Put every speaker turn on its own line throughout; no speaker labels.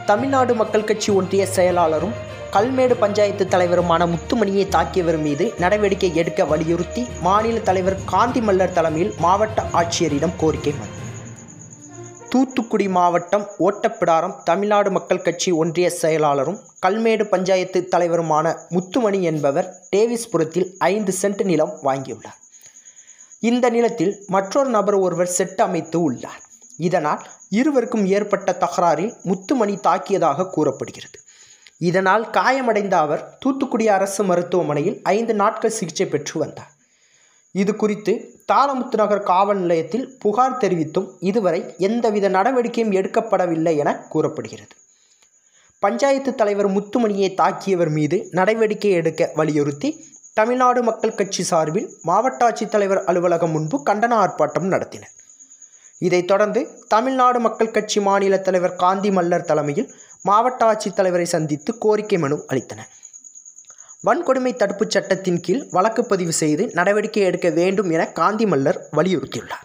தமிழ்நாடு மக்கள் கட்சி ஒன்றிய செயலாளரும் கல்மேடு பஞ்சாயத்து தலைவருமான முத்துமணியை தாக்கியவர் மீது நடவடிக்கை எடுக்க வலியுறுத்தி மாநில தலைவர் காந்தி மல்லர் தலைமையில் மாவட்ட ஆட்சியரிடம் கோரிக்கை மனு தூத்துக்குடி மாவட்டம் ஓட்டப்பிடாரம் தமிழ்நாடு மக்கள் கட்சி ஒன்றிய செயலாளரும் கல்மேடு பஞ்சாயத்து தலைவருமான முத்துமணி என்பவர் டேவிஸ்புரத்தில் ஐந்து சென்ட் நிலம் வாங்கியுள்ளார் இந்த நிலத்தில் மற்றொரு நபர் ஒருவர் செட் அமைத்து உள்ளார் இதனால் இருவருக்கும் ஏற்பட்ட தகராறில் முத்துமணி தாக்கியதாக கூறப்படுகிறது இதனால் காயமடைந்த அவர் தூத்துக்குடி அரசு மருத்துவமனையில் ஐந்து நாட்கள் சிகிச்சை பெற்று வந்தார் இது குறித்து தாளமுத்து நகர் காவல் நிலையத்தில் புகார் தெரிவித்தும் இதுவரை எந்தவித நடவடிக்கையும் எடுக்கப்படவில்லை என கூறப்படுகிறது பஞ்சாயத்து தலைவர் முத்துமணியை தாக்கியவர் மீது நடவடிக்கை எடுக்க வலியுறுத்தி தமிழ்நாடு மக்கள் கட்சி சார்பில் மாவட்ட ஆட்சித்தலைவர் அலுவலகம் முன்பு கண்டன ஆர்ப்பாட்டம் நடத்தினர் இதைத் தொடர்ந்து தமிழ்நாடு மக்கள் கட்சி மாநில தலைவர் காந்தி மல்லர் தலைமையில் மாவட்ட ஆட்சித்தலைவரை சந்தித்து கோரிக்கை மனு அளித்தனர் வன்கொடுமை தடுப்புச் சட்டத்தின் கீழ் வழக்கு பதிவு செய்து நடவடிக்கை எடுக்க வேண்டும் என காந்தி மல்லர் வலியுறுத்தியுள்ளார்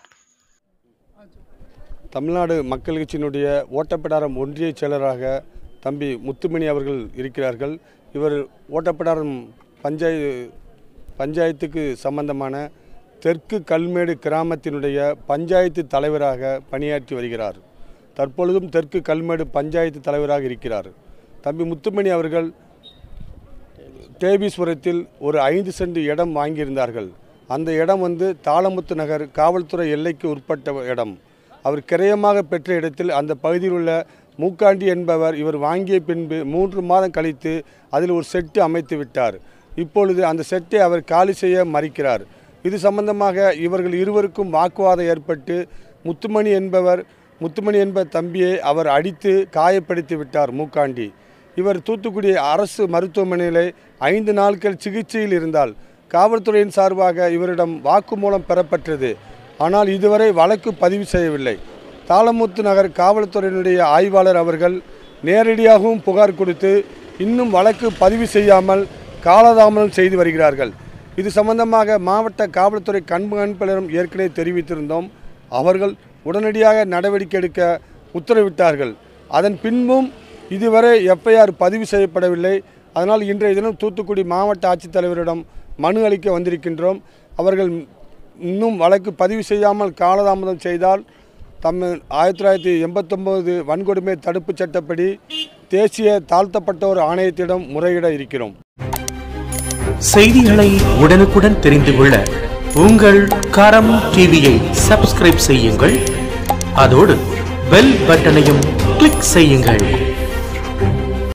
தமிழ்நாடு மக்கள் கட்சியினுடைய ஓட்டப்பிடாரம் ஒன்றிய செயலராக தம்பி முத்துமணி அவர்கள் இருக்கிறார்கள் இவர் ஓட்டப்பிடாரம் பஞ்சாய பஞ்சாயத்துக்கு சம்பந்தமான தெற்கு கல்மேடு கிராமத்தினுடைய பஞ்சாயத்து தலைவராக பணியாற்றி வருகிறார் தற்பொழுதும் தெற்கு கல்மேடு பஞ்சாயத்து தலைவராக இருக்கிறார் தம்பி முத்துமணி அவர்கள் தேபீஸ்வரத்தில் ஒரு ஐந்து சென்ட் இடம் வாங்கியிருந்தார்கள் அந்த இடம் வந்து தாளமுத்து நகர் காவல்துறை எல்லைக்கு உட்பட்ட இடம் அவர் கிரயமாக பெற்ற இடத்தில் அந்த பகுதியில் உள்ள மூக்காண்டி என்பவர் இவர் வாங்கிய பின்பு மூன்று மாதம் கழித்து அதில் ஒரு செட்டு அமைத்து விட்டார் இப்பொழுது அந்த செட்டை அவர் காலி செய்ய மறிக்கிறார் இது சம்பந்தமாக இவர்கள் இருவருக்கும் வாக்குவாதம் ஏற்பட்டு முத்துமணி என்பவர் முத்துமணி என்ப தம்பியை அவர் அடித்து காயப்படுத்தி விட்டார் மூக்காண்டி இவர் தூத்துக்குடி அரசு மருத்துவமனையில் ஐந்து நாட்கள் சிகிச்சையில் இருந்தால் காவல்துறையின் சார்பாக இவரிடம் வாக்குமூலம் பெறப்பட்டது ஆனால் இதுவரை வழக்கு பதிவு செய்யவில்லை தாளமுத்து நகர் காவல்துறையினுடைய ஆய்வாளர் அவர்கள் நேரடியாகவும் புகார் கொடுத்து இன்னும் வழக்கு பதிவு செய்யாமல் காலதாமதம் செய்து வருகிறார்கள் இது சம்பந்தமாக மாவட்ட காவல்துறை கண்காணிப்பாளரும் ஏற்கனவே தெரிவித்திருந்தோம் அவர்கள் உடனடியாக நடவடிக்கை எடுக்க உத்தரவிட்டார்கள் அதன் பின்பும் இதுவரை எஃப்ஐஆர் பதிவு செய்யப்படவில்லை அதனால் இன்றைய தினம் தூத்துக்குடி மாவட்ட ஆட்சித்தலைவரிடம் மனு அளிக்க வந்திருக்கின்றோம் அவர்கள் இன்னும் வழக்கு பதிவு செய்யாமல் காலதாமதம் செய்தால் தமிழ் ஆயிரத்தி தொள்ளாயிரத்தி எண்பத்தொம்போது வன்கொடுமை தடுப்புச் சட்டப்படி தேசிய தாழ்த்தப்பட்டோர் ஆணையத்திடம் முறையிட இருக்கிறோம்
செய்திகளை உடனுக்குடன் தெரிந்து கொள்ள உங்கள் கரம் டிவியை சப்ஸ்கிரைப் செய்யுங்கள் அதோடு பெல் பட்டனையும் கிளிக் செய்யுங்கள்